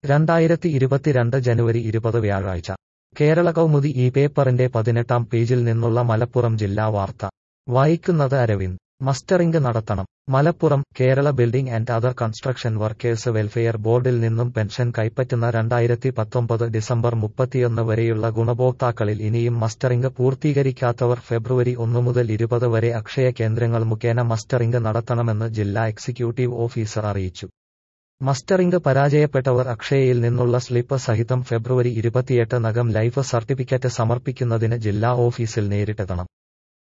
രണ്ടായിരത്തി ഇരുപത്തിരണ്ട് ജനുവരി ഇരുപത് വ്യാഴാഴ്ച കേരള കൗമുദി ഈ പേപ്പറിന്റെ പതിനെട്ടാം പേജിൽ നിന്നുള്ള മലപ്പുറം ജില്ലാ വാർത്ത വായിക്കുന്നത് അരവിന്ദ് മസ്റ്ററിംഗ് നടത്തണം Malappuram Kerala building and other construction workers welfare ബോർഡിൽ നിന്നും പെൻഷൻ കൈപ്പറ്റുന്ന രണ്ടായിരത്തി പത്തൊമ്പത് ഡിസംബർ മുപ്പത്തിയൊന്ന് വരെയുള്ള ഗുണഭോക്താക്കളിൽ ഇനിയും മസ്റ്ററിംഗ് പൂർത്തീകരിക്കാത്തവർ ഫെബ്രുവരി ഒന്ന് മുതൽ ഇരുപത് വരെ അക്ഷയ കേന്ദ്രങ്ങൾ മുഖേന മസ്റ്ററിംഗ് നടത്തണമെന്ന് ജില്ലാ എക്സിക്യൂട്ടീവ് ഓഫീസർ അറിയിച്ചു മസ്റ്ററിംഗ് പരാജയപ്പെട്ടവർ അക്ഷയയിൽ നിന്നുള്ള സ്ലിപ്പ് സഹിതം ഫെബ്രുവരി ഇരുപത്തിയെട്ട് നകം ലൈഫ് സർട്ടിഫിക്കറ്റ് സമർപ്പിക്കുന്നതിന് ജില്ലാ ഓഫീസിൽ നേരിട്ടെത്തണം